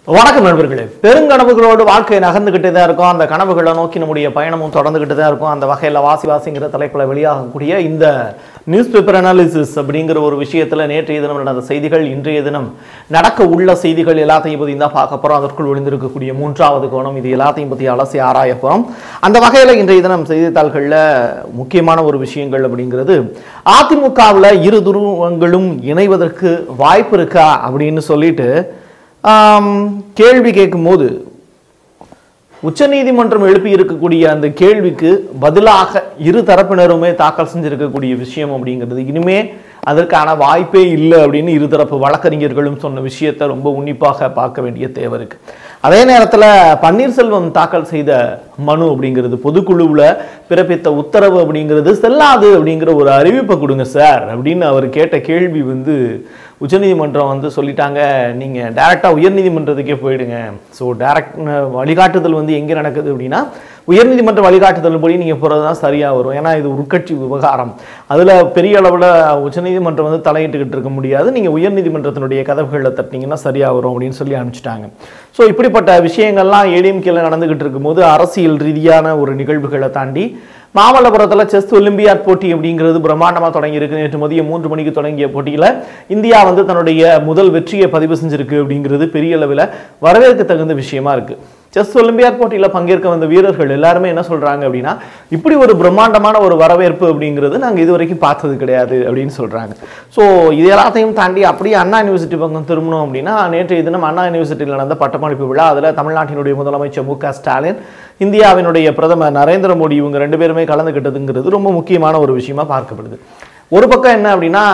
வணக்கம் நண்பர்களே பெருங்கனவுகளோடு வாழ்க்கை நகர்ந்துகிட்டே தான் இருக்கும் அந்த கனவுகளை நோக்கி நம்முடைய பயணமும் தொடர்ந்துகிட்டு தான் இருக்கும் அந்த வகையில் வாசி வாசிங்கிற தலைப்பில் வெளியாகக்கூடிய இந்த நியூஸ் பேப்பர் அனாலிசிஸ் அப்படிங்கிற ஒரு விஷயத்தில் நேற்றைய தினம் நடந்த செய்திகள் இன்றைய தினம் நடக்க உள்ள செய்திகள் எல்லாத்தையும் பற்றி தான் பார்க்க போகிறோம் அதற்குள் ஒளிந்திருக்கக்கூடிய மூன்றாவது கோணம் இது எல்லாத்தையும் பற்றி அலசி ஆராய போகிறோம் அந்த வகையில் இன்றைய தினம் செய்தித்தாள்களில் முக்கியமான ஒரு விஷயங்கள் அப்படிங்கிறது அதிமுகவில் இரு துருவங்களும் இணைவதற்கு வாய்ப்பு இருக்கா அப்படின்னு சொல்லிட்டு ஆம், கேள்வி கேட்கும்போது உச்சநீதிமன்றம் எழுப்பி இருக்கக்கூடிய அந்த கேள்விக்கு பதிலாக இரு தரப்பினருமே தாக்கல் செஞ்சிருக்கக்கூடிய விஷயம் அப்படிங்கிறது இனிமே அதற்கான வாய்ப்பே இல்லை அப்படின்னு இருதரப்பு வழக்கறிஞர்களும் சொன்ன விஷயத்தை ரொம்ப உன்னிப்பாக பார்க்க வேண்டிய தேவை இருக்கு அதே நேரத்தில் பன்னீர்செல்வம் தாக்கல் செய்த மனு அப்படிங்கிறது பொதுக்குழுவில் பிறப்பித்த உத்தரவு அப்படிங்கிறது செல்லாது அப்படிங்கிற ஒரு அறிவிப்பை கொடுங்க சார் அப்படின்னு அவர் கேட்ட கேள்வி வந்து உச்சநீதிமன்றம் வந்து சொல்லிட்டாங்க நீங்கள் டைரெக்டாக உயர்நீதிமன்றத்துக்கே போயிடுங்க ஸோ டைரக்ட் வழிகாட்டுதல் வந்து எங்கே நடக்குது அப்படின்னா உயர்நீதிமன்ற வழிகாட்டுதல் படி நீங்கள் போகிறது தான் சரியாக வரும் ஏன்னா இது உட்கட்சி விவகாரம் அதில் பெரிய அளவில் உச்சநீதிமன்றம் வந்து தலையிட்டுக்கிட்டு இருக்க முடியாது நீங்கள் உயர்நீதிமன்றத்தினுடைய கதவுகளில் தட்டினீங்கன்னா சரியாக வரும் அப்படின்னு சொல்லி அனுப்பிச்சிட்டாங்க ஸோ இப்படிப்பட்ட விஷயங்கள்லாம் ஏடிஎம்கேல நடந்துகிட்டு இருக்கும்போது அரசியல் ரீதியான ஒரு நிகழ்வுகளை தாண்டி மாமல்லபுரத்தில் செஸ் ஒலிம்பியாட் போட்டி அப்படிங்கிறது பிரம்மாண்டமாக தொடங்கி இருக்கு நேற்று மதியம் மூன்று மணிக்கு தொடங்கிய போட்டியில் இந்தியா வந்து தன்னுடைய முதல் வெற்றியை பதிவு செஞ்சிருக்கு அப்படிங்கிறது பெரிய அளவில் வரவேற்க தகுந்த விஷயமா இருக்கு செஸ் ஒலிம்பியாட் போட்டியில் பங்கேற்க வந்த வீரர்கள் எல்லாருமே என்ன சொல்றாங்க அப்படின்னா இப்படி ஒரு பிரம்மாண்டமான ஒரு வரவேற்பு அப்படிங்கிறது நாங்கள் இது வரைக்கும் பார்த்தது கிடையாது அப்படின்னு சொல்றாங்க ஸோ இது எல்லாத்தையும் தாண்டி அப்படியே அண்ணா யூனிவர்சிட்டி பக்கம் திரும்பணும் அப்படின்னா நேற்றைய தினம் அண்ணா யூனிவர்சிட்டியில் நடந்த பட்டமளிப்பு விழா அதில் தமிழ்நாட்டினுடைய முதலமைச்சர் மு க ஸ்டாலின் இந்தியாவினுடைய பிரதமர் நரேந்திர மோடி இவங்க ரெண்டு பேருமே கலந்துக்கிட்டதுங்கிறது ரொம்ப முக்கியமான ஒரு விஷயமா பார்க்கப்படுது ஒரு பக்கம் என்ன அப்படின்னா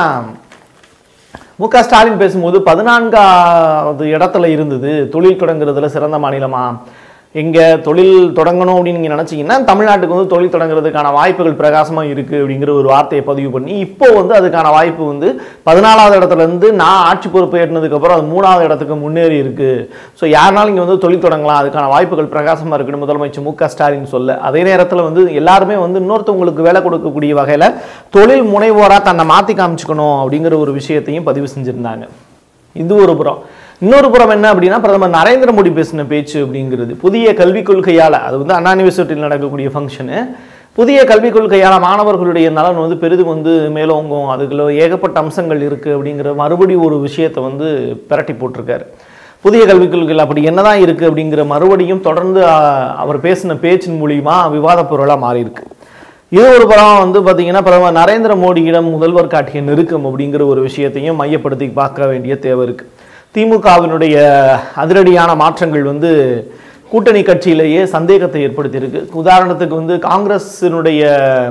மு க ஸ்டாலின் பேசும்போது பதினான்காவது இடத்துல இருந்தது தொழில் தொடங்குறதுல சிறந்த மாநிலமா எங்க தொழில் தொடங்கணும் அப்படின்னு நீங்க நினைச்சீங்கன்னா தமிழ்நாட்டுக்கு வந்து தொழில் தொடங்குறதுக்கான வாய்ப்புகள் பிரகாசமா இருக்கு அப்படிங்கிற ஒரு வார்த்தையை பதிவு பண்ணி இப்போ வந்து அதுக்கான வாய்ப்பு வந்து பதினாலாவது இடத்துல இருந்து நான் ஆட்சி பொறுப்பு ஏற்றினதுக்கு அப்புறம் அது மூணாவது இடத்துக்கு முன்னேறி இருக்கு ஸோ யாருனாலும் இங்க வந்து தொழில் தொடங்கலாம் அதுக்கான வாய்ப்புகள் பிரகாசமா இருக்குன்னு முதலமைச்சர் மு க ஸ்டாலின் சொல்ல அதே நேரத்தில் வந்து எல்லாருமே வந்து இன்னொருத்தவங்களுக்கு வேலை கொடுக்கக்கூடிய வகையில தொழில் முனைவோரா தன்னை மாத்தி காமிச்சுக்கணும் அப்படிங்கிற ஒரு விஷயத்தையும் பதிவு செஞ்சிருந்தாங்க இது ஒரு புறம் இன்னொரு புறம் என்ன அப்படின்னா பிரதமர் நரேந்திர மோடி பேசின பேச்சு அப்படிங்கிறது புதிய கல்விக் கொள்கையால் அது வந்து அண்ணா யூனிவர்சிட்டியில் நடக்கக்கூடிய ஃபங்க்ஷனு புதிய கல்விக் கொள்கையால் மாணவர்களுடைய நலன் வந்து பெரிதும் வந்து மேலோங்கும் அதுக்குள்ள ஏகப்பட்ட அம்சங்கள் இருக்குது அப்படிங்கிற மறுபடி ஒரு விஷயத்தை வந்து பிரட்டி போட்டிருக்காரு புதிய கல்விக் கொள்கையில் அப்படி என்னதான் இருக்குது அப்படிங்கிற மறுபடியும் தொடர்ந்து ஆ, அவர் பேசின பேச்சின் மூலியமா விவாத பொருளாக மாறி இருக்கு இது ஒரு புறம் வந்து பார்த்தீங்கன்னா பிரதமர் நரேந்திர மோடியிடம் முதல்வர் காட்டிய நெருக்கம் அப்படிங்கிற ஒரு விஷயத்தையும் மையப்படுத்தி பார்க்க வேண்டிய தேவை இருக்கு திமுகவினுடைய அதிரடியான மாற்றங்கள் வந்து கூட்டணி கட்சியிலேயே சந்தேகத்தை ஏற்படுத்தியிருக்கு உதாரணத்துக்கு வந்து காங்கிரஸினுடைய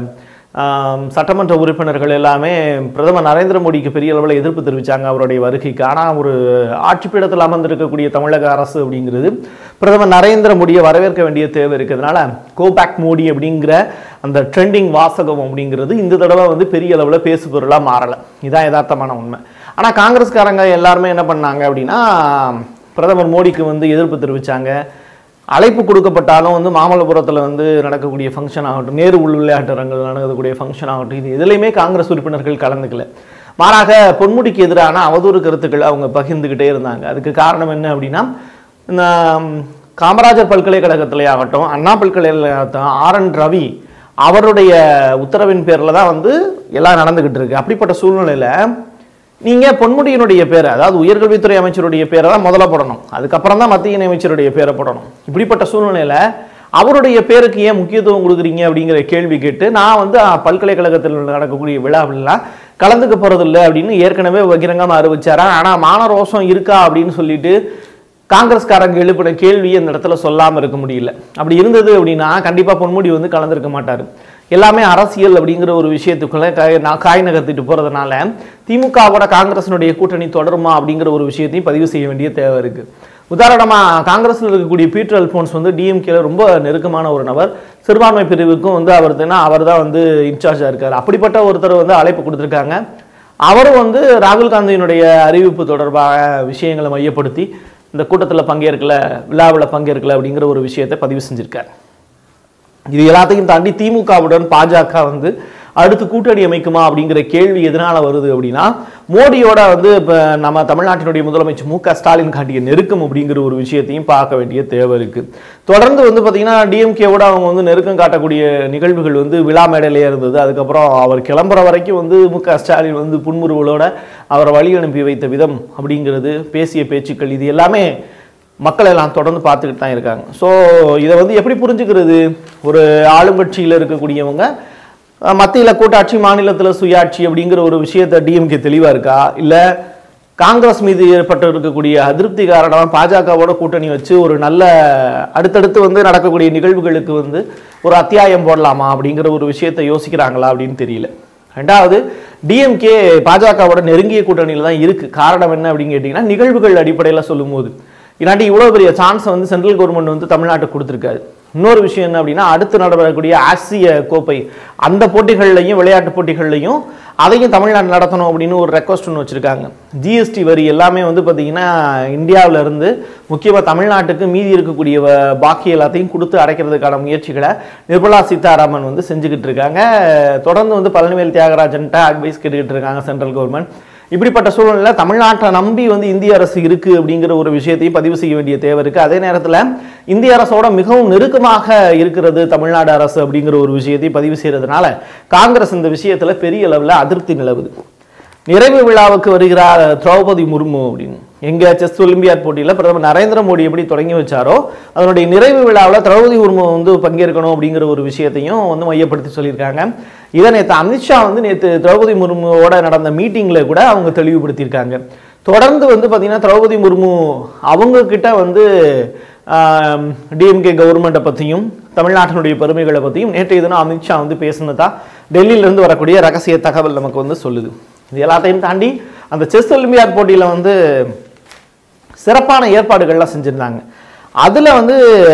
ஆம், சட்டமன்ற உறுப்பினர்கள் எல்லாமே பிரதமர் நரேந்திர மோடிக்கு பெரிய அளவில் எதிர்ப்பு தெரிவித்தாங்க அவருடைய வருகைக்கு ஆனால் ஒரு ஆட்சிப்பீடத்தில் அமர்ந்திருக்கக்கூடிய தமிழக அரசு அப்படிங்கிறது பிரதமர் நரேந்திர மோடியை வரவேற்க வேண்டிய தேவை இருக்கிறதுனால கோ பேக் மோடி அப்படிங்கிற அந்த ட்ரெண்டிங் வாசகம் அப்படிங்கிறது இந்த தடவை வந்து பெரிய அளவில் பேசு பொருளாக மாறலை இதான் யதார்த்தமான உண்மை ஆனால் காங்கிரஸ்காரங்க எல்லாருமே என்ன பண்ணாங்க அப்படின்னா பிரதமர் மோடிக்கு வந்து எதிர்ப்பு தெரிவித்தாங்க அழைப்பு கொடுக்கப்பட்டாலும் வந்து மாமல்லபுரத்தில் வந்து நடக்கக்கூடிய ஃபங்க்ஷன் ஆகட்டும் நேரு உள் விளையாட்டு அரங்கில் நடக்கக்கூடிய ஃபங்க்ஷன் ஆகட்டும் இது எதுலையுமே காங்கிரஸ் உறுப்பினர்கள் கலந்துக்கல மாறாக பொன்முடிக்கு எதிரான அவதூறு கருத்துக்களை அவங்க பகிர்ந்துக்கிட்டே இருந்தாங்க அதுக்கு காரணம் என்ன அப்படின்னா இந்த ம், காமராஜர் பல்கலைக்கழகத்திலே ஆகட்டும் அண்ணா பல்கலைக்கழகத்தான் ஆர் என் ரவி அவருடைய உத்தரவின் பேரில் தான் வந்து எல்லாம் நடந்துக்கிட்டு இருக்கு அப்படிப்பட்ட சூழ்நிலையில் நீங்க பொன்முடியினுடைய பேரை அதாவது உயர்கல்வித்துறை அமைச்சருடைய பேரை தான் முதல்ல போடணும் அதுக்கப்புறம் தான் மத்திய இணையமைச்சருடைய பேரை போடணும் இப்படிப்பட்ட சூழ்நிலையில அவருடைய பேருக்கு ஏன் முக்கியத்துவம் கொடுக்குறீங்க அப்படிங்கிற கேள்வி கேட்டு நான் வந்து அஹ், பல்கலைக்கழகத்தில் நடக்கக்கூடிய விழாவிலாம் கலந்துக்க போறதில்லை அப்படின்னு ஏற்கனவே பகிரங்கமா அறிவிச்சாரா ஆனா மானரோஷம் இருக்கா அப்படின்னு சொல்லிட்டு காங்கிரஸ்காரங்க எழுப்பின கேள்வி அந்த இடத்துல சொல்லாம இருக்க முடியல அப்படி இருந்தது அப்படின்னா கண்டிப்பா பொன்முடி வந்து கலந்திருக்க மாட்டாரு எல்லாமே அரசியல் அப்படிங்கிற ஒரு விஷயத்துக்குள்ள காய் நான் காய் நகர்த்திட்டு போறதுனால திமுகவோட காங்கிரசினுடைய கூட்டணி தொடருமா அப்படிங்கிற ஒரு விஷயத்தையும் பதிவு செய்ய வேண்டிய தேவை இருக்கு உதாரணமா காங்கிரஸ்ல இருக்கக்கூடிய பீட்டர் அல்போன்ஸ் வந்து டிஎம்கேல ரொம்ப நெருக்கமான ஒரு நபர் சிறுபான்மை பிரிவுக்கும் வந்து அவர் அவர் தான் வந்து இன்சார்ஜா இருக்காரு அப்படிப்பட்ட ஒருத்தர் வந்து அழைப்பு கொடுத்துருக்காங்க அவரும் வந்து ராகுல் காந்தியினுடைய அறிவிப்பு தொடர்பாக விஷயங்களை மையப்படுத்தி இந்த கூட்டத்தில் பங்கேற்கல விழாவில் பங்கேற்கல அப்படிங்கிற ஒரு விஷயத்தை பதிவு செஞ்சிருக்காரு இது எல்லாத்தையும் தாண்டி திமுகவுடன் பாஜக வந்து அடுத்து கூட்டணி அமைக்குமா அப்படிங்கிற கேள்வி எதனால வருது அப்படின்னா மோடியோட வந்து இப்போ நம்ம தமிழ்நாட்டினுடைய முதலமைச்சர் மு க ஸ்டாலின் காட்டிய நெருக்கம் அப்படிங்கிற ஒரு விஷயத்தையும் பார்க்க வேண்டிய தேவை இருக்கு தொடர்ந்து வந்து பார்த்தீங்கன்னா டிஎம்கேவோட அவங்க வந்து நெருக்கம் காட்டக்கூடிய நிகழ்வுகள் வந்து விழா மேடையிலே இருந்தது அதுக்கப்புறம் அவர் கிளம்புற வரைக்கும் வந்து மு க ஸ்டாலின் வந்து புன்முறுவலோட அவரை வழி அனுப்பி வைத்த விதம் அப்படிங்கிறது பேசிய பேச்சுக்கள் இது எல்லாமே மக்கள் எல்லாம் தொடர்ந்து பார்த்துக்கிட்டு தான் இருக்காங்க ஸோ இதை வந்து எப்படி புரிஞ்சுக்கிறது ஒரு ஆளுங்கட்சியில் இருக்கக்கூடியவங்க மத்தியில் கூட்டாட்சி மாநிலத்தில் சுயாட்சி அப்படிங்கிற ஒரு விஷயத்தை டிஎம்கே தெளிவாக இருக்கா இல்லை காங்கிரஸ் மீது ஏற்பட்டு இருக்கக்கூடிய அதிருப்தி காரணமாக பாஜகவோட கூட்டணி வச்சு ஒரு நல்ல அடுத்தடுத்து வந்து நடக்கக்கூடிய நிகழ்வுகளுக்கு வந்து ஒரு அத்தியாயம் போடலாமா அப்படிங்கிற ஒரு விஷயத்தை யோசிக்கிறாங்களா அப்படின்னு தெரியல ரெண்டாவது டிஎம்கே பாஜகவோட நெருங்கிய கூட்டணியில் தான் இருக்கு காரணம் என்ன அப்படின்னு கேட்டிங்கன்னா நிகழ்வுகள் அடிப்படையில் சொல்லும்போது இல்லாட்டி இவ்வளோ பெரிய சான்ஸை வந்து சென்ட்ரல் கவர்மெண்ட் வந்து தமிழ்நாட்டுக்கு கொடுத்துருக்காரு இன்னொரு விஷயம் என்ன அப்படின்னா அடுத்து நடைபெறக்கூடிய ஆசிய கோப்பை அந்த போட்டிகள்லையும் விளையாட்டு போட்டிகள்லையும் அதையும் தமிழ்நாடு நடத்தணும் அப்படின்னு ஒரு ரெக்வஸ்ட் ஒன்று வச்சுருக்காங்க ஜிஎஸ்டி வரி எல்லாமே வந்து பார்த்திங்கன்னா இந்தியாவுல இருந்து முக்கியமாக தமிழ்நாட்டுக்கு மீதி இருக்கக்கூடிய வ- பாக்கி எல்லாத்தையும் கொடுத்து அடைக்கிறதுக்கான முயற்சிகளை நிர்மலா சீதாராமன் வந்து செஞ்சுக்கிட்டு இருக்காங்க தொடர்ந்து வந்து பழனிவேல் தியாகராஜன்ட்ட அட்வைஸ் கேட்டுக்கிட்டு இருக்காங்க சென்ட்ரல் கவர்மெண்ட் இப்படிப்பட்ட சூழ்நிலை தமிழ்நாட்டை நம்பி வந்து இந்திய அரசு இருக்கு அப்படிங்கிற ஒரு விஷயத்தையும் பதிவு செய்ய வேண்டிய தேவை இருக்கு அதே நேரத்தில் இந்திய அரசோட மிகவும் நெருக்கமாக இருக்கிறது தமிழ்நாடு அரசு அப்படிங்கிற ஒரு விஷயத்தையும் பதிவு செய்யறதுனால காங்கிரஸ் இந்த விஷயத்துல பெரிய அளவில் அதிருப்தி நிலவுது நிறைவு விழாவுக்கு வருகிறார் திரௌபதி முர்மு அப்படின்னு எங்க செஸ் ஒலிம்பியாட் போட்டியில் பிரதமர் நரேந்திர மோடி எப்படி தொடங்கி வச்சாரோ அதனுடைய நிறைவு விழாவில் திரௌபதி முர்மு வந்து பங்கேற்கணும் அப்படிங்கிற ஒரு விஷயத்தையும் வந்து மையப்படுத்தி சொல்லியிருக்காங்க இதை நேற்று அமித்ஷா வந்து நேற்று திரௌபதி முர்முவோட நடந்த மீட்டிங்கில் கூட அவங்க தெளிவுபடுத்தியிருக்காங்க தொடர்ந்து வந்து பார்த்தீங்கன்னா திரௌபதி முர்மு அவங்க கிட்ட வந்து டிஎம்கே கவர்மெண்ட்டை பற்றியும் தமிழ்நாட்டினுடைய பெருமைகளை பற்றியும் நேற்றைய தினம் அமித்ஷா வந்து பேசினதா டெல்லியிலேருந்து வரக்கூடிய ரகசிய தகவல் நமக்கு வந்து சொல்லுது இது எல்லாத்தையும் தாண்டி அந்த செஸ் ஒலிம்பியாட் போட்டியில் வந்து சிறப்பான ஏற்பாடுகள்லாம் செஞ்சுருந்தாங்க அதில் வந்து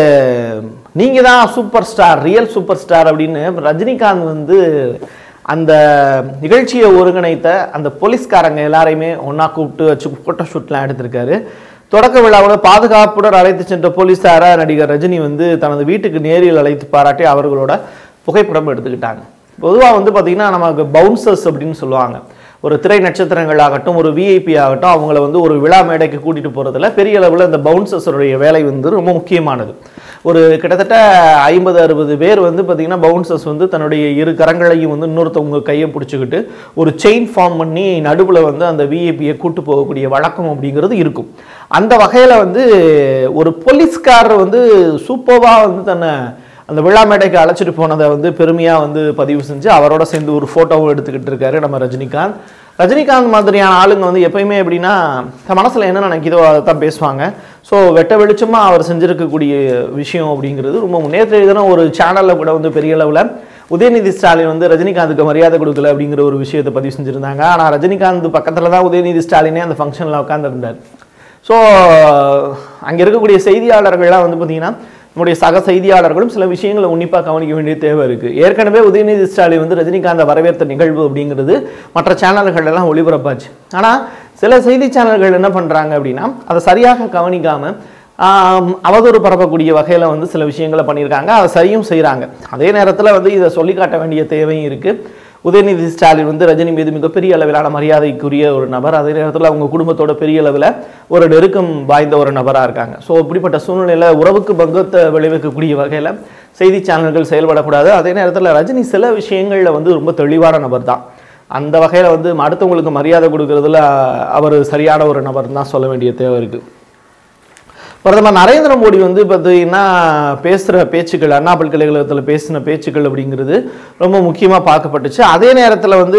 நீங்கள் தான் super star real super star அப்படின்னு ரஜினிகாந்த் வந்து அந்த நிகழ்ச்சியை ஒருங்கிணைத்த அந்த போலீஸ்காரங்க எல்லாரையுமே ஒன்றா கூப்பிட்டு வச்சு ஃபோட்டோ ஷூட்லாம் எடுத்திருக்காரு தொடக்க விழாவில் பாதுகாப்புடன் அழைத்து சென்ற போலீஸாரை நடிகர் ரஜினி வந்து தனது வீட்டுக்கு நேரில் அழைத்து பாராட்டி அவர்களோட புகைப்படம் எடுத்துக்கிட்டாங்க பொதுவாக வந்து பார்த்திங்கன்னா நமக்கு பவுன்சர்ஸ் அப்படின்னு சொல்லுவாங்க ஒரு திரை நட்சத்திரங்கள் ஆகட்டும் ஒரு விஐபி ஆகட்டும் அவங்கள வந்து ஒரு விழா மேடைக்கு கூட்டிட்டு போறதுல பெரிய அளவில் இந்த பவுன்சர்ஸருடைய வேலை வந்து ரொம்ப முக்கியமானது ஒரு கிட்டத்தட்ட ஐம்பது அறுபது பேர் வந்து பார்த்தீங்கன்னா பவுன்சர்ஸ் வந்து தன்னுடைய இரு கரங்களையும் வந்து இன்னொருத்தவங்க கையை பிடிச்சிக்கிட்டு ஒரு செயின் ஃபார்ம் பண்ணி நடுவில் வந்து அந்த விஐபியை கூட்டு போகக்கூடிய வழக்கம் அப்படிங்கிறது இருக்கும் அந்த வகையில் வந்து ஒரு போலீஸ்காரர் வந்து சூப்பராக வந்து தன்னை அந்த விழா மேடைக்கு அழைச்சிட்டு போனதை வந்து பெருமையாக வந்து பதிவு செஞ்சு அவரோட சேர்ந்து ஒரு ஃபோட்டோவும் எடுத்துக்கிட்டு இருக்காரு நம்ம ரஜினிகாந்த் ரஜினிகாந்த் மாதிரியான ஆளுங்க வந்து எப்பயுமே எப்படின்னா தன் மனசில் என்ன நினைக்குதோ அதை தான் பேசுவாங்க ஸோ வெட்ட வெளிச்சமாக அவர் செஞ்சிருக்கக்கூடிய விஷயம் அப்படிங்கிறது ரொம்ப முன்னேற்ற தினம் ஒரு சேனலில் கூட வந்து பெரிய அளவில் உதயநிதி ஸ்டாலின் வந்து ரஜினிகாந்துக்கு மரியாதை கொடுக்கல அப்படிங்கிற ஒரு விஷயத்தை பதிவு செஞ்சுருந்தாங்க ஆனால் ரஜினிகாந்த் பக்கத்தில் தான் உதயநிதி ஸ்டாலினே அந்த ஃபங்க்ஷனில் உட்காந்துருந்தார் ஸோ அங்கே இருக்கக்கூடிய செய்தியாளர்கள்லாம் வந்து பார்த்தீங்கன்னா நம்முடைய சக செய்தியாளர்களும் சில விஷயங்களை உன்னிப்பாக கவனிக்க வேண்டிய தேவை இருக்குது ஏற்கனவே உதயநிதி ஸ்டாலின் வந்து ரஜினிகாந்தை வரவேற்ற நிகழ்வு அப்படிங்கிறது மற்ற சேனல்கள் எல்லாம் ஒளிபரப்பாச்சு ஆனால் சில செய்தி சேனல்கள் என்ன பண்ணுறாங்க அப்படின்னா அதை சரியாக கவனிக்காமல் ஆம், அவதூறு பரப்பக்கூடிய வகையில் வந்து சில விஷயங்களை பண்ணியிருக்காங்க அதை சரியும் செய்கிறாங்க அதே நேரத்தில் வந்து இதை சொல்லி காட்ட வேண்டிய தேவையும் இருக்குது உதயநிதி ஸ்டாலின் வந்து ரஜினி மீது மிகப்பெரிய அளவிலான மரியாதைக்குரிய ஒரு நபர் அதே நேரத்தில் அவங்க குடும்பத்தோட பெரிய அளவில் ஒரு நெருக்கம் வாய்ந்த ஒரு நபராக இருக்காங்க ஸோ இப்படிப்பட்ட சூழ்நிலையில் உறவுக்கு பங்கத்தை விளைவிக்கக்கூடிய வகையில் செய்தி சேனல்கள் செயல்படக்கூடாது அதே நேரத்தில் ரஜினி சில விஷயங்களில் வந்து ரொம்ப தெளிவான நபர் தான் அந்த வகையில் வந்து அடுத்தவங்களுக்கு மரியாதை கொடுக்கறதுல அவர் சரியான ஒரு நபர் தான் சொல்ல வேண்டிய தேவை இருக்குது பிரதமர் நரேந்திர மோடி வந்து பார்த்தீங்கன்னா பேசுகிற பேச்சுக்கள் அண்ணா பல்கலைக்கழகத்தில் பேசின பேச்சுக்கள் அப்படிங்கிறது ரொம்ப முக்கியமாக பார்க்கப்பட்டுச்சு அதே நேரத்தில் வந்து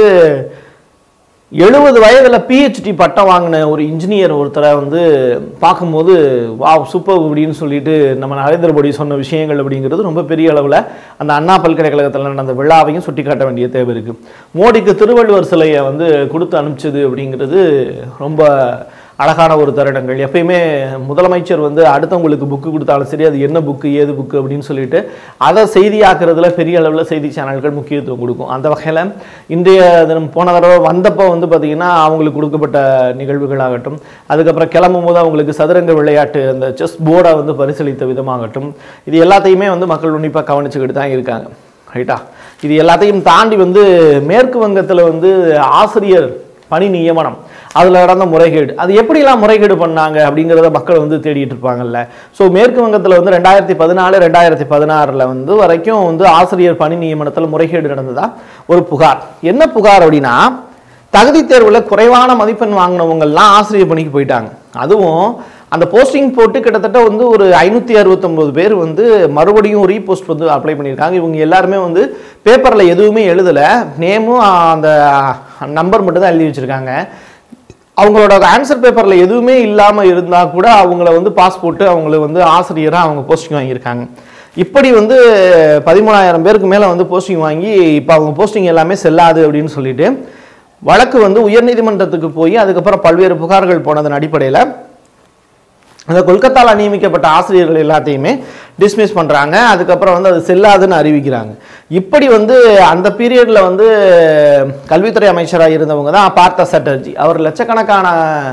எழுபது வயதில் பிஹெச்டி பட்டம் வாங்கின ஒரு இன்ஜினியர் ஒருத்தரை வந்து பார்க்கும்போது வா சூப்பர் அப்படின்னு சொல்லிட்டு நம்ம நரேந்திர மோடி சொன்ன விஷயங்கள் அப்படிங்கிறது ரொம்ப பெரிய அளவில் அந்த அண்ணா பல்கலைக்கழகத்தில் நடந்த விழாவையும் சுட்டிக்காட்ட வேண்டிய தேவை இருக்குது மோடிக்கு திருவள்ளுவர் சிலையை வந்து கொடுத்து அனுப்பிச்சது அப்படிங்கிறது ரொம்ப அழகான ஒரு தருணங்கள் எப்பயுமே முதலமைச்சர் வந்து அடுத்தவங்களுக்கு புக்கு கொடுத்தாலும் சரி அது என்ன புக்கு ஏது புக்கு அப்படின்னு சொல்லிட்டு அதை செய்தியாக்குறதுல பெரிய அளவில் செய்தி சேனல்கள் முக்கியத்துவம் கொடுக்கும் அந்த வகையில் இன்றைய தினம் போன தடவை வந்தப்போ வந்து பார்த்திங்கன்னா அவங்களுக்கு கொடுக்கப்பட்ட நிகழ்வுகளாகட்டும் அதுக்கப்புறம் கிளம்பும் போது அவங்களுக்கு சதுரங்க விளையாட்டு அந்த செஸ் போர்டை வந்து பரிசீலித்த விதமாகட்டும் இது எல்லாத்தையுமே வந்து மக்கள் உன்னிப்பாக கவனிச்சுக்கிட்டு தான் இருக்காங்க ரைட்டா இது எல்லாத்தையும் தாண்டி வந்து மேற்கு வங்கத்தில் வந்து ஆசிரியர் பணி நியமனம் அதில் நடந்த முறைகேடு அது எப்படிலாம் முறைகேடு பண்ணாங்க அப்படிங்கிறத மக்கள் வந்து தேடிட்டு இருப்பாங்கல்ல ஸோ மேற்கு வங்கத்தில் வந்து ரெண்டாயிரத்தி பதினாலு ரெண்டாயிரத்தி பதினாறில் வந்து வரைக்கும் வந்து ஆசிரியர் பணி நியமனத்தில் முறைகேடு நடந்ததா ஒரு புகார் என்ன புகார் அப்படின்னா தகுதி தேர்வில் குறைவான மதிப்பெண் வாங்கினவங்கெல்லாம் ஆசிரியர் பணிக்கு போயிட்டாங்க அதுவும் அந்த போஸ்டிங் போட்டு கிட்டத்தட்ட வந்து ஒரு ஐநூற்றி அறுபத்தொம்போது பேர் வந்து மறுபடியும் ரீபோஸ்ட் வந்து அப்ளை பண்ணியிருக்காங்க இவங்க எல்லாருமே வந்து பேப்பரில் எதுவுமே எழுதலை நேமும் அந்த நம்பர் மட்டும் தான் எழுதி வச்சுருக்காங்க அவங்களோட ஆன்சர் பேப்பரில் எதுவுமே இல்லாமல் இருந்தால் கூட அவங்கள வந்து பாஸ் போட்டு அவங்கள வந்து ஆசிரியராக அவங்க போஸ்டிங் வாங்கியிருக்காங்க இப்படி வந்து பதிமூணாயிரம் பேருக்கு மேலே வந்து போஸ்டிங் வாங்கி இப்போ அவங்க போஸ்டிங் எல்லாமே செல்லாது அப்படின்னு சொல்லிட்டு வழக்கு வந்து உயர்நீதிமன்றத்துக்கு போய் அதுக்கப்புறம் பல்வேறு புகார்கள் போனதன் அடிப்படையில் அந்த கொல்கத்தாவில் நியமிக்கப்பட்ட ஆசிரியர்கள் எல்லாத்தையுமே டிஸ்மிஸ் பண்ணுறாங்க அதுக்கப்புறம் வந்து அது செல்லாதுன்னு அறிவிக்கிறாங்க இப்படி வந்து அந்த பீரியடில் வந்து கல்வித்துறை அமைச்சராக இருந்தவங்க தான் பார்த்த சட்டர்ஜி அவர் லட்சக்கணக்கான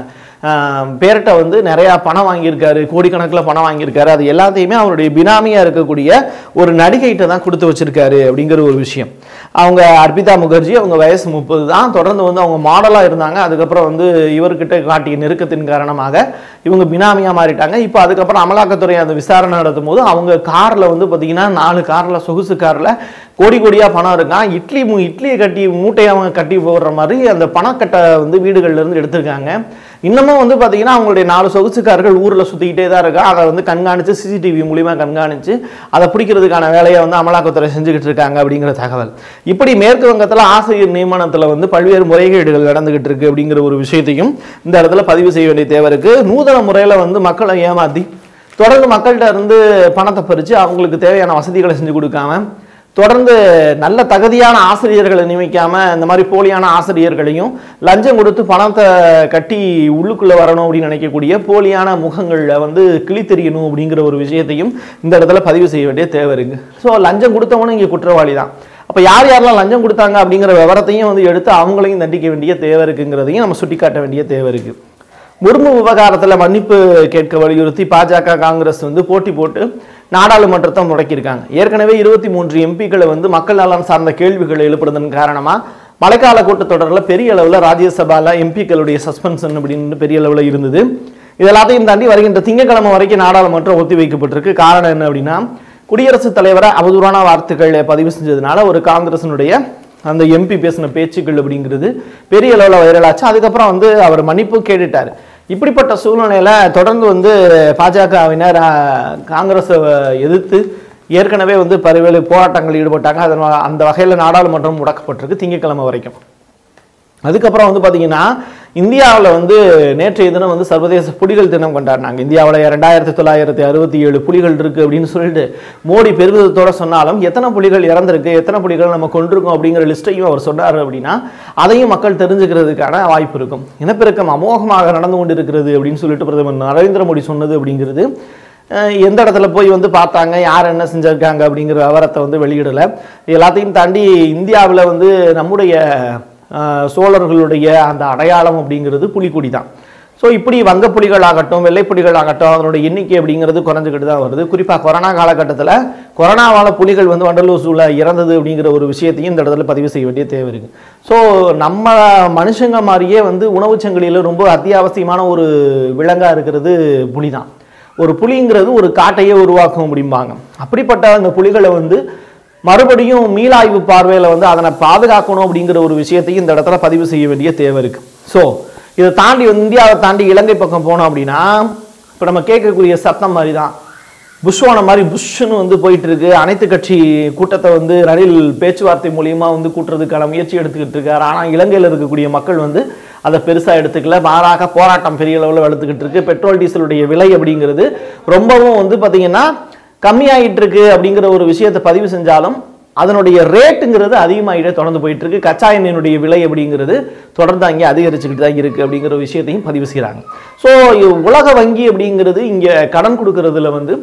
ஆஹ், பேர்கிட்ட வந்து நிறையா பணம் வாங்கியிருக்காரு கோடிக்கணக்கில் பணம் வாங்கியிருக்காரு அது எல்லாத்தையுமே அவருடைய பினாமியாக இருக்கக்கூடிய ஒரு நடிகைகிட்ட தான் கொடுத்து வச்சிருக்காரு அப்படிங்கிற ஒரு விஷயம் அவங்க அர்பிதா முகர்ஜி அவங்க வயசு முப்பது தான் தொடர்ந்து வந்து அவங்க மாடலாக இருந்தாங்க அதுக்கப்புறம் வந்து இவர்கிட்ட காட்டிய நெருக்கத்தின் காரணமாக இவங்க பினாமியாக மாறிட்டாங்க இப்போ அதுக்கப்புறம் அமலாக்கத்துறை அந்த விசாரணை நடத்தும் போது அவங்க காரில் வந்து பார்த்தீங்கன்னா நாலு காரில் சொகுசு காரில் கோடி கோடியாக பணம் இருக்கான் இட்லி மூ இட்லியை கட்டி மூட்டையை அவங்க கட்டி போடுற மாதிரி அந்த பணக்கட்டை வந்து வீடுகள்ல இருந்து எடுத்திருக்காங்க இன்னமும் வந்து பார்த்தீங்கன்னா அவங்களுடைய நாலு சொகுசுக்காரர்கள் ஊரில் சுற்றிக்கிட்டே தான் இருக்கா அதை வந்து கண்காணித்து சிசிடிவி மூலிமா கண்காணித்து அதை பிடிக்கிறதுக்கான வேலையை வந்து அமலாக்கத்துறை செஞ்சுக்கிட்டு இருக்காங்க அப்படிங்கிற தகவல் இப்படி மேற்கு வங்கத்தில் ஆசிரியர் நியமனத்தில் வந்து பல்வேறு முறைகேடுகள் நடந்துகிட்டு இருக்கு அப்படிங்கிற ஒரு விஷயத்தையும் இந்த இடத்துல பதிவு செய்ய வேண்டிய தேவை இருக்கு நூதன முறையில் வந்து மக்களை ஏமாற்றி தொடர்ந்து மக்கள்கிட்ட இருந்து பணத்தை பறித்து அவங்களுக்கு தேவையான வசதிகளை செஞ்சு கொடுக்காம தொடர்ந்து நல்ல தகுதியான ஆசிரியர்களை நியமிக்காம இந்த மாதிரி போலியான ஆசிரியர்களையும் லஞ்சம் கொடுத்து பணத்தை கட்டி உள்ளுக்குள்ள வரணும் அப்படின்னு நினைக்கக்கூடிய போலியான முகங்களில் வந்து கிழித்தெறியணும் அப்படிங்கிற ஒரு விஷயத்தையும் இந்த இடத்துல பதிவு செய்ய வேண்டிய தேவை இருக்கு ஸோ லஞ்சம் கொடுத்தவனும் இங்கே குற்றவாளி தான் அப்போ யார் யாரெல்லாம் லஞ்சம் கொடுத்தாங்க அப்படிங்கிற விவரத்தையும் வந்து எடுத்து அவங்களையும் தண்டிக்க வேண்டிய தேவை இருக்குங்கிறதையும் நம்ம சுட்டிக்காட்ட வேண்டிய தேவை இருக்கு முர்மு விவகாரத்தில் மன்னிப்பு கேட்க வலியுறுத்தி பாஜக காங்கிரஸ் வந்து போட்டி போட்டு நாடாளுமன்றத்தை முடக்கியிருக்காங்க ஏற்கனவே இருபத்தி மூன்று எம்பிக்களை வந்து மக்கள் நலன் சார்ந்த கேள்விகளை எழுப்புறதன் காரணமாக மழைக்கால கூட்டத்தொடரில் பெரிய அளவில் ராஜ்யசபால எம்பிக்களுடைய சஸ்பென்ஷன் அப்படின்னு பெரிய அளவில் இருந்தது இது எல்லாத்தையும் தாண்டி வருகின்ற திங்கட்கிழமை வரைக்கும் நாடாளுமன்றம் ஒத்தி வைக்கப்பட்டிருக்கு காரணம் என்ன அப்படின்னா குடியரசுத் தலைவரை அவதூறான வார்த்தைகளை பதிவு செஞ்சதுனால ஒரு காங்கிரசினுடைய அந்த எம்பி பேசின பேச்சுக்கள் அப்படிங்கிறது பெரிய அளவில் வைரலாச்சு அதுக்கப்புறம் வந்து அவர் மன்னிப்பு கேட்டுட்டார் இப்படிப்பட்ட சூழ்நிலையில தொடர்ந்து வந்து பாஜகவினர் காங்கிரஸை எதிர்த்து ஏற்கனவே வந்து பல்வேறு போராட்டங்கள் ஈடுபட்டாங்க அதன் வ- அந்த வகையில் நாடாளுமன்றம் முடக்கப்பட்டிருக்கு திங்கட்கிழமை வரைக்கும் அதுக்கப்புறம் வந்து பார்த்தீங்கன்னா இந்தியாவில் வந்து நேற்றைய தினம் வந்து சர்வதேச புலிகள் தினம் கொண்டாடினாங்க இந்தியாவில் ரெண்டாயிரத்தி தொள்ளாயிரத்தி அறுபத்தி ஏழு புலிகள் இருக்கு அப்படின்னு சொல்லிட்டு மோடி பெருமிதத்தோட சொன்னாலும் எத்தனை புலிகள் இறந்திருக்கு எத்தனை புலிகள் நம்ம கொண்டிருக்கோம் அப்படிங்கிற லிஸ்ட்டையும் அவர் சொன்னார் அப்படின்னா அதையும் மக்கள் தெரிஞ்சுக்கிறதுக்கான வாய்ப்பு இருக்கும் இனப்பெருக்கம் அமோகமாக நடந்து கொண்டிருக்கிறது அப்படின்னு சொல்லிட்டு பிரதமர் நரேந்திர மோடி சொன்னது அப்படிங்கிறது அஹ் எந்த இடத்துல போய் வந்து பார்த்தாங்க யார் என்ன செஞ்சிருக்காங்க அப்படிங்கிற விவரத்தை வந்து வெளியிடலை எல்லாத்தையும் தாண்டி இந்தியாவில் வந்து நம்முடைய அஹ், சோழர்களுடைய அந்த அடையாளம் அப்படிங்கிறது புலிக்குடி தான் ஸோ இப்படி வங்க புலிகள் ஆகட்டும் வெள்ளை புலிகள் ஆகட்டும் அதனுடைய எண்ணிக்கை அப்படிங்கிறது குறைஞ்சிக்கிட்டு தான் வருது குறிப்பாக கொரோனா காலகட்டத்தில் கொரோனாவால் புலிகள் வந்து வண்டலூர் சூழ இறந்தது அப்படிங்கிற ஒரு விஷயத்தையும் இந்த இடத்துல பதிவு செய்ய வேண்டிய தேவை இருக்கு ஸோ நம்ம மனுஷங்க மாதிரியே வந்து உணவுச் சங்கிலியில் ரொம்ப அத்தியாவசியமான ஒரு விலங்கா இருக்கிறது புலி தான் ஒரு புலிங்கிறது ஒரு காட்டையே உருவாக்கும் அப்படிம்பாங்க அப்படிப்பட்ட அந்த புலிகளை வந்து மறுபடியும் மீளாய்வு பார்வையில் வந்து அதனை பாதுகாக்கணும் அப்படிங்கிற ஒரு விஷயத்தையும் இந்த இடத்துல பதிவு செய்ய வேண்டிய தேவை இருக்கு ஸோ இதை தாண்டி வந்து இந்தியாவை தாண்டி இலங்கை பக்கம் போனோம் அப்படின்னா இப்போ நம்ம கேட்கக்கூடிய சத்தம் மாதிரி தான் புஷ்வான மாதிரி புஷ்ஷுன்னு வந்து போயிட்டு இருக்கு அனைத்து கட்சி கூட்டத்தை வந்து ரணில் பேச்சுவார்த்தை மூலியமா வந்து கூட்டுறதுக்கான முயற்சி எடுத்துக்கிட்டு இருக்காரு ஆனால் இலங்கையில் இருக்கக்கூடிய மக்கள் வந்து அதை பெருசாக எடுத்துக்கல மாறாக போராட்டம் பெரிய அளவில் வளர்த்துக்கிட்டு இருக்கு பெட்ரோல் டீசலுடைய விலை அப்படிங்கிறது ரொம்பவும் வந்து பார்த்தீங்கன்னா கம்மியாயிட்டு இருக்கு அப்படிங்கிற ஒரு விஷயத்தை பதிவு செஞ்சாலும் அதனுடைய ரேட்டுங்கிறது அதிகமாகிட்டே தொடர்ந்து போயிட்டு இருக்கு கச்சா எண்ணெயினுடைய விலை அப்படிங்கிறது தொடர்ந்து அங்கே அதிகரிச்சுக்கிட்டு தான் இருக்கு அப்படிங்கிற விஷயத்தையும் பதிவு செய்கிறாங்க ஸோ உலக வங்கி அப்படிங்கிறது இங்கே கடன் கொடுக்கறதுல வந்து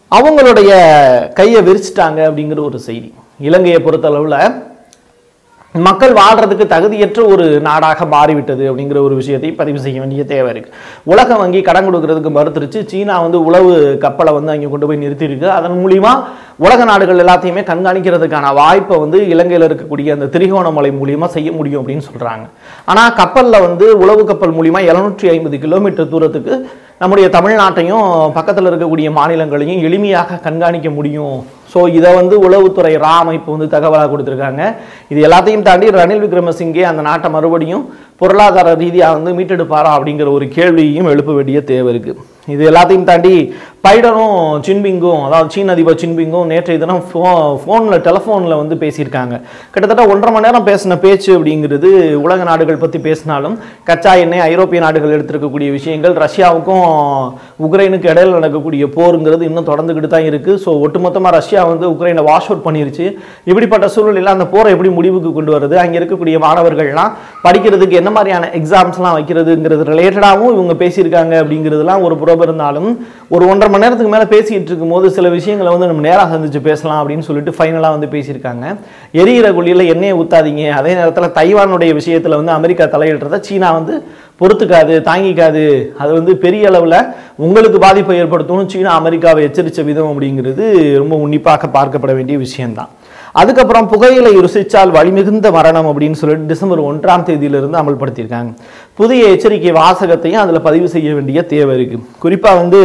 அவங்களுடைய கையை விரிச்சிட்டாங்க அப்படிங்கிற ஒரு செய்தி இலங்கையை பொறுத்தளவில் மக்கள் வாழ்றதுக்கு தகுதியற்ற ஒரு நாடாக மாறிவிட்டது அப்படிங்கிற ஒரு விஷயத்தை பதிவு செய்ய வேண்டிய தேவை இருக்கு உலக வங்கி கடன் கொடுக்கறதுக்கு மறுத்துருச்சு சீனா வந்து உளவு கப்பலை வந்து அங்கே கொண்டு போய் நிறுத்தியிருக்கு அதன் மூலியமா உலக நாடுகள் எல்லாத்தையுமே கண்காணிக்கிறதுக்கான வாய்ப்பை வந்து இலங்கையில் இருக்கக்கூடிய அந்த திரிகோணமலை மூலியமா செய்ய முடியும் அப்படின்னு சொல்றாங்க ஆனா கப்பல்ல வந்து உளவு கப்பல் மூலியமா எழுநூற்றி ஐம்பது கிலோமீட்டர் தூரத்துக்கு நம்முடைய தமிழ்நாட்டையும் பக்கத்தில் இருக்கக்கூடிய மாநிலங்களையும் எளிமையாக கண்காணிக்க முடியும் ஸோ இதை வந்து உளவுத்துறை ரா அமைப்பு வந்து தகவலாக கொடுத்துருக்காங்க இது எல்லாத்தையும் தாண்டி ரணில் விக்ரமசிங்கே அந்த நாட்டை மறுபடியும் பொருளாதார ரீதியாக வந்து மீட்டெடுப்பாரா அப்படிங்கிற ஒரு கேள்வியையும் எழுப்ப வேண்டிய தேவை இருக்குது இது எல்லாத்தையும் தாண்டி பைடனும் சின்பிங்கும் அதாவது சீன அதிபர் சின்பிங்கும் நேற்றைய தினம் ஃபோ ஃபோனில் டெலஃபோனில் வந்து பேசியிருக்காங்க கிட்டத்தட்ட ஒன்றரை மணி நேரம் பேசின பேச்சு அப்படிங்கிறது உலக நாடுகள் பற்றி பேசினாலும் கச்சா எண்ணெய் ஐரோப்பிய நாடுகள் எடுத்திருக்கக்கூடிய விஷயங்கள் ரஷ்யாவுக்கும் உக்ரைனுக்கு இடையில நடக்கக்கூடிய போருங்கிறது இன்னும் தொடர்ந்துக்கிட்டு தான் இருக்குது ஸோ ஒட்டுமொத்தமாக ரஷ்யா வந்து உக்ரைனை வாஷ் அவுட் பண்ணிருச்சு இப்படிப்பட்ட சூழ்நிலையில் அந்த போரை எப்படி முடிவுக்கு கொண்டு வருது அங்கே இருக்கக்கூடிய மாணவர்கள்லாம் படிக்கிறதுக்கு என்ன மாதிரியான எக்ஸாம்ஸ்லாம் வைக்கிறதுங்கிறது ரிலேட்டடாகவும் இவங்க பேசியிருக்காங்க அப்படிங்கிறதுலாம் ஒரு புறம் இருந்தாலும் ஒரு ஒன்றரை மணி நேரத்துக்கு மேலே பேசிக்கிட்டு இருக்கும்போது சில விஷயங்களை வந்து நம்ம நேராக சந்திச்சு பேசலாம் அப்படின்னு சொல்லிட்டு ஃபைனலாக வந்து பேசியிருக்காங்க எரியிற குழியில் எண்ணெயை ஊத்தாதீங்க அதே நேரத்தில் தைவானுடைய விஷயத்தில் வந்து அமெரிக்கா தலையிடுறத சீனா வந்து பொறுத்துக்காது தாங்கிக்காது அது வந்து பெரிய அளவில் உங்களுக்கு பாதிப்பை ஏற்படுத்தும் சீனா அமெரிக்காவை எச்சரித்த விதம் அப்படிங்கிறது ரொம்ப உன்னிப்பாக பார்க்கப்பட வேண்டிய விஷயம்தான் அதுக்கப்புறம் புகையிலை ருசிச்சால் வழிமிகுந்த மரணம் அப்படின்னு சொல்லிட்டு டிசம்பர் ஒன்றாம் தேதியிலிருந்து அமல்படுத்தியிருக்காங்க புதிய எச்சரிக்கை வாசகத்தையும் அதில் பதிவு செய்ய வேண்டிய தேவை இருக்கு குறிப்பாக வந்து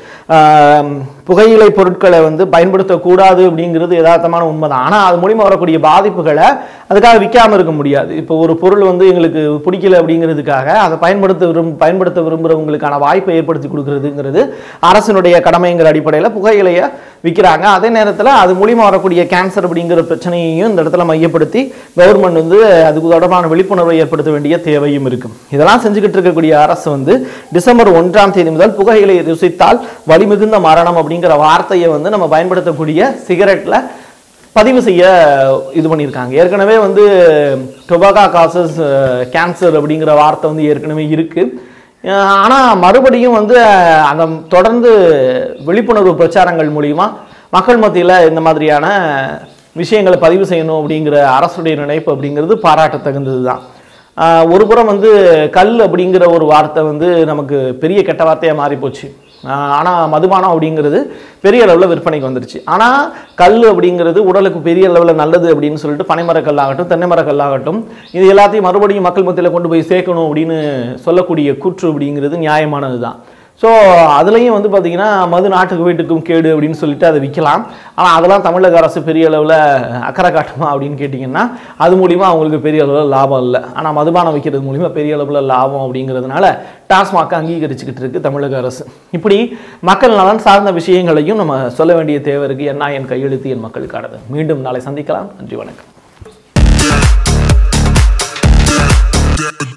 ஆம், புகையிலை பொருட்களை வந்து பயன்படுத்தக்கூடாது அப்படிங்கிறது யதார்த்தமான உண்மைதான் ஆனால் அது மூலிமா வரக்கூடிய பாதிப்புகளை அதுக்காக விற்காம இருக்க முடியாது இப்போ ஒரு பொருள் வந்து எங்களுக்கு பிடிக்கல அப்படிங்கிறதுக்காக அதை பயன்படுத்த விரும் பயன்படுத்த விரும்புகிறவங்களுக்கான வாய்ப்பை ஏற்படுத்தி கொடுக்கறதுங்கிறது அரசினுடைய கடமைங்கிற அடிப்படையில் புகையிலையை விற்கிறாங்க அதே நேரத்தில் அது மூலிமா வரக்கூடிய கேன்சர் அப்படிங்கிற பிரச்சனையையும் இந்த இடத்துல மையப்படுத்தி கவர்மெண்ட் வந்து அதுக்கு தொடர்பான விழிப்புணர்வை ஏற்படுத்த வேண்டிய தேவையும் இருக்கும் இதெல்லாம் செஞ்சுக்கிட்டு இருக்கக்கூடிய அரசு வந்து டிசம்பர் ஒன்றாம் தேதி முதல் புகையிலை ருசித்தால் வலிமிகுந்த மரணம் அப்படிங்கிற வார்த்தையை வந்து நம்ம பயன்படுத்தக்கூடிய சிகரெட்டில் பதிவு செய்ய இது பண்ணியிருக்காங்க ஏற்கனவே வந்து டொபாகா காசஸ் கேன்சர் அப்படிங்கிற வார்த்தை வந்து ஏற்கனவே இருக்குது ஆனால் மறுபடியும் வந்து அஹ், அந்த தொடர்ந்து விழிப்புணர்வு பிரச்சாரங்கள் மூலிமா மக்கள் மத்தியில் இந்த மாதிரியான விஷயங்களை பதிவு செய்யணும் அப்படிங்கிற அரசுடைய நினைப்பு அப்படிங்கிறது பாராட்டத்தகுந்தது தான் ஆஹ் ஒரு புறம் வந்து கல் அப்படிங்கிற ஒரு வார்த்தை வந்து நமக்கு பெரிய கெட்ட வார்த்தையாக மாறி போச்சு ஆனால் மதுபானம் அப்படிங்கிறது பெரிய அளவில் விற்பனைக்கு வந்துருச்சு ஆனால் கல் அப்படிங்கிறது உடலுக்கு பெரிய அளவில் நல்லது அப்படின்னு சொல்லிட்டு பனைமரக்கல் ஆகட்டும் தென்னை மரக்கல் ஆகட்டும் இது எல்லாத்தையும் மறுபடியும் மக்கள் மத்தியில் கொண்டு போய் சேர்க்கணும் அப்படின்னு சொல்லக்கூடிய கூற்று அப்படிங்கிறது நியாயமானது தான் ஸோ அதுலேயும் வந்து பார்த்தீங்கன்னா மது நாட்டுக்கு வீட்டுக்கும் கேடு அப்படின்னு சொல்லிட்டு அதை விற்கலாம் ஆனால் அதெல்லாம் தமிழக அரசு பெரிய அளவில் அக்கறை காட்டுமா அப்படின்னு கேட்டிங்கன்னா அது மூலிமா அவங்களுக்கு பெரிய அளவில் லாபம் இல்லை ஆனால் மதுபானம் விற்கிறது மூலிமா பெரிய அளவில் லாபம் அப்படிங்கிறதுனால டாஸ்மாக் அங்கீகரிச்சுக்கிட்டு இருக்கு தமிழக அரசு இப்படி மக்கள் நலன் சார்ந்த விஷயங்களையும் நம்ம சொல்ல வேண்டிய தேவை இருக்குது என்ன என் கையெழுத்து என் மக்களுக்கானது மீண்டும் நாளை சந்திக்கலாம் நன்றி வணக்கம் Yeah,